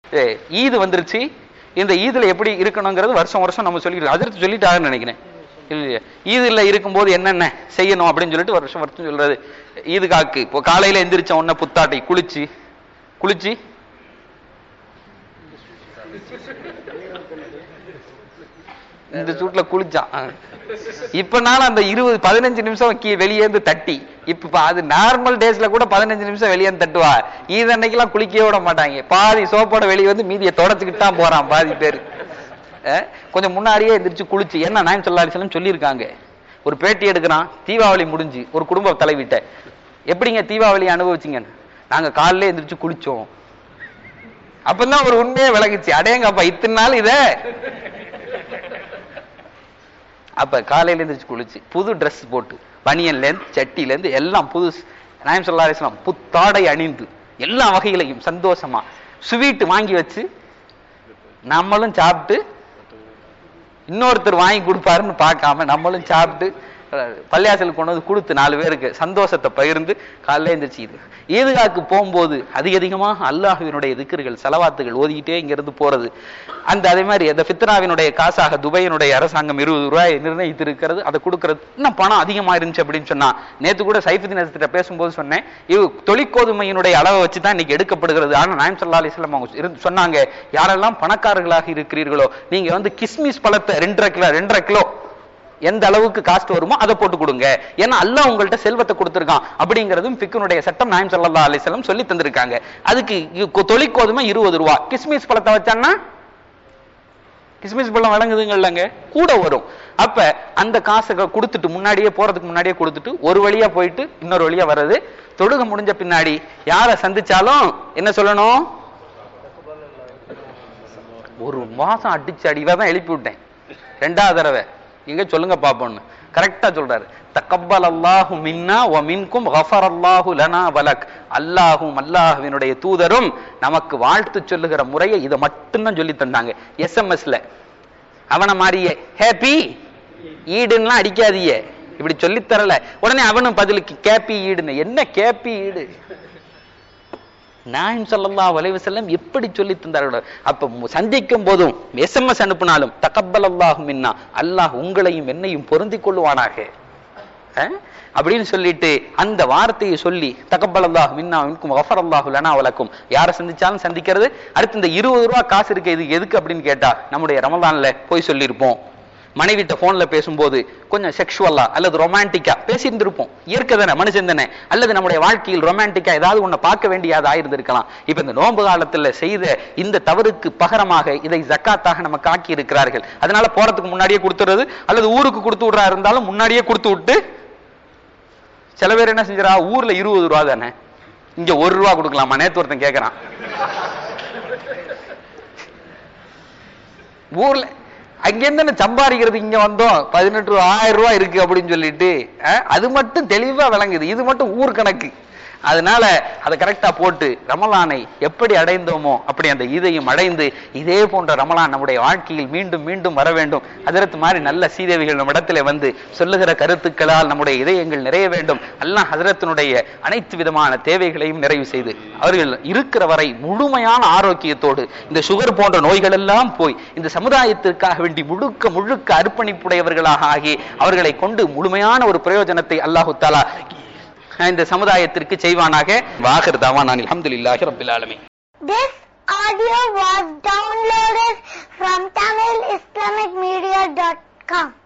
ஏ, ஈது வந்துருச்சு இந்த ஈதுல எப்படி இருக்கணுங்கிறது வருஷம் வருஷம் நம்ம சொல்லிக்கிறோம் அதிர்த்து சொல்லிட்டாங்கன்னு நினைக்கிறேன் இல்லையா ஈதுல இருக்கும்போது என்னென்ன செய்யணும் அப்படின்னு சொல்லிட்டு வருஷம் வருஷம் சொல்றது ஈதுகாக்கு இப்போ காலையில எந்திரிச்ச உடனே புத்தாட்டை குளிச்சு குளிச்சு இந்த சூட்ல குளிச்சான் ஆ. இப்பனாலும் அந்த இருபது பதினஞ்சு நிமிஷம் கீ வெளியே இருந்து தட்டி இப்ப பா- அது நார்மல் டேஸ்ல கூட பதினஞ்சு நிமிஷம் வெளியே இருந்து தட்டுவா இது அன்னைக்கெல்லாம் குளிக்கவே விட மாட்டாங்க பாதி சோப்போட வெளியே வந்து மீதியை தொடச்சுக்கிட்டு தான் போறான் பாதி பேர் கொஞ்சம் முன்னாடியே எந்திரிச்சு குளிச்சு என்ன நாயம் சொல்லா அலிசலம் சொல்லியிருக்காங்க ஒரு பேட்டி எடுக்கிறான் தீபாவளி முடிஞ்சு ஒரு குடும்ப தலைவிட்ட எப்படிங்க தீபாவளி அனுபவிச்சீங்க நாங்க காலையில எந்திரிச்சு குளிச்சோம் அப்பதான் ஒரு உண்மையே விளங்குச்சு அடேங்கப்பா இத்தனை நாள் இத அப்ப காலையில எந்திரிச்சு குளிச்சு புது Dress போட்டு பனியன்ல இருந்து சட்டில இருந்து எல்லாம் புது நாயம் சொல்லா அலிஸ்லாம் புத்தாடை அணிந்து எல்லா வகையிலையும் சந்தோஷமா ஸ்வீட் வாங்கி வச்சு நம்மளும் சாப்பிட்டு இன்னொருத்தர் வாங்கி கொடுப்பாருன்னு பார்க்காம நம்மளும் சாப்பிட்டு அஹ், பள்ளியாசலுக்கு கொண்டு வந்து கொடுத்து நாலு பேருக்கு சந்தோஷத்தை பகிர்ந்து காலையில எந்திரிச்சு இது ஈதுகாக்கு போகும்போது அதிக அதிகமாக அல்லாஹுவினுடைய திக்கர்கள் செலவாத்துகள் ஓதிக்கிட்டே இங்க இருந்து போறது அந்த அதே மாதிரி அந்த ஃபித்ராவினுடைய காசாக துபையினுடைய அரசாங்கம் இருபது ரூபாய் நிர்ணயித்து இருக்கிறது அதை கொடுக்கறது இன்னும் பணம் அதிகமா இருந்துச்சு அப்படின்னு சொன்னா நேத்து கூட சைஃபுதீன் அஜித்திட்ட பேசும்போது சொன்னேன் இது தொழிற்கோதுமையினுடைய அளவை வச்சு தான் இன்னைக்கு எடுக்கப்படுகிறது ஆனா நாயம் சல்லா அலிஸ்லாம் அவங்க இருந்து சொன்னாங்க யாரெல்லாம் பணக்காரர்களாக இருக்கிறீர்களோ நீங்க வந்து கிஸ்மிஸ் பழத்தை ரெண்டரை கிலோ ரெண்டரை கிலோ எந்த அளவுக்கு காஸ்ட் வருமோ அதை போட்டு கொடுங்க ஏன்னா அல்லாஹ் உங்கள்ட்ட செல்வத்தை கொடுத்திருக்கான் அப்படிங்கிறதும் பிக்குனுடைய சட்டம் நாயம் சல்லா அலிஸ்லாம் சொல்லி தந்திருக்காங்க அதுக்கு இ- தொழிற்கோதுமை இருபது ரூபா கிஸ்மிஸ் பழத்தை வச்சான்னா கிஸ்மிஸ் பழம் வழங்குதுங்கல்லங்க கூட வரும் அப்ப அந்த காசை கொடுத்துட்டு முன்னாடியே போறதுக்கு முன்னாடியே கொடுத்துட்டு ஒரு வழியா போயிட்டு இன்னொரு வழியா வர்றது தொழுக முடிஞ்ச பின்னாடி யாரை சந்திச்சாலும் என்ன சொல்லணும் ஒரு மாசம் அடிச்சு அடிவா தான் எழுப்பி விட்டேன் ரெண்டாவது தடவை எங்க சொல்லுங்க பாப்போம்னு கரெக்டா சொல்றாரு தக்கப்பல் அல்லாஹு மின்னா வ மின்கும் கஃபர் அல்லாஹு லனா வலக் அல்லாஹும் அல்லாஹுவினுடைய தூதரும் நமக்கு வாழ்த்து சொல்லுகிற முறையை இதை மட்டும்தான் சொல்லி தந்தாங்க எஸ்எம்எஸ்ல அவன மாதிரியே ஹேப்பி ஈடுன்னுலாம் அடிக்காதீங்க இப்படி சொல்லித் தரல உடனே அவனும் பதிலுக்கு கேப்பி ஈடுன்னு என்ன கேப்பி ஈடு நாயம் ஸல்லல்லாஹு அலைஹி வஸல்லம் எப்படி சொல்லி தந்தார்கள் அப்ப மு- சந்திக்கும் போதும் எஸ்எம்எஸ் அனுப்பினாலும் தகப்பல் அல்லாஹு மின்னா அல்லாஹ் உங்களையும் என்னையும் பொருந்திக் கொள்வானாக அஹ்? அப்படின்னு சொல்லிட்டு அந்த வார்த்தையை சொல்லி தகப்பல் அல்லாஹ் மின்னா மின்கும் கஃபர் அல்லாஹு லனா வலக்கும் யாரை சந்திச்சாலும் சந்திக்கிறது அடுத்து இந்த இருபது ரூபா காசு இருக்கு இது எதுக்கு அப்படின்னு கேட்டா நம்முடைய ரமலான்ல போய் சொல்லியிருப்போம் மனைவிட்ட போன்ல பேசும்போது கொஞ்சம் செக்ஷுவலா அல்லது ரொமான்டிக்கா பேசியிருந்திருப்போம் இயற்கை தானே மனுஷன் தானே அல்லது நம்முடைய வாழ்க்கையில் ரொமான்டிக்கா ஏதாவது ஒண்ணு பார்க்க வேண்டியதா இருந்திருக்கலாம் இப்ப இந்த நோன்பு காலத்துல செய்த இந்த தவறுக்கு பகரமாக இதை ஜக்காத்தாக நமக்கு ஆக்கி இருக்கிறார்கள் அதனால போறதுக்கு முன்னாடியே கொடுத்துறது அல்லது ஊருக்கு கொடுத்து விடுறா இருந்தாலும் முன்னாடியே கொடுத்து விட்டு சில பேர் என்ன செஞ்சா ஊர்ல இருபது ரூபா தானே இங்க ஒரு ரூபா கொடுக்கலாமா நேத்து ஒருத்தன் கேக்குறான் ஊர்ல அங்கேருந்து சம்பாதிக்கிறது இங்க வந்தோம் பதினெட்டு ரூபா ஆயிரம் ரூபாய் இருக்கு அப்படின்னு சொல்லிட்டு அஹ், அது மட்டும் தெளிவா விளங்குது இது மட்டும் ஊர் கணக்கு அதனால அதை கரெக்டா போட்டு ரமலானை எப்படி அடைந்தோமோ அப்படி அந்த இதையும் அடைந்து இதே போன்ற ரமலான் நம்முடைய வாழ்க்கையில் மீண்டும் மீண்டும் வர வேண்டும் அதற்கு மாதிரி நல்ல சீதேவிகள் நம்ம இடத்துல வந்து சொல்லுகிற கருத்துக்களால் நம்முடைய இதயங்கள் நிறைய வேண்டும் அல்லாஹ் ஹதரத்தினுடைய அனைத்து விதமான தேவைகளையும் நிறைவு செய்து அவர்கள் இருக்கிற வரை முழுமையான ஆரோக்கியத்தோடு இந்த சுகர் போன்ற நோய்கள் எல்லாம் போய் இந்த சமுதாயத்திற்காக வேண்டி முழுக்க முழுக்க அர்ப்பணிப்புடையவர்களாக ஆகி அவர்களை கொண்டு முழுமையான ஒரு பிரயோஜனத்தை அல்லாஹு தாலா இந்த சமுதாயத்திற்கு செய்வானாக வாகர் தாவான் அல்ஹம்துலில்லாஹி ரப்பில் ஆலமீன் This audio was downloaded from TamilIslamicMedia.com.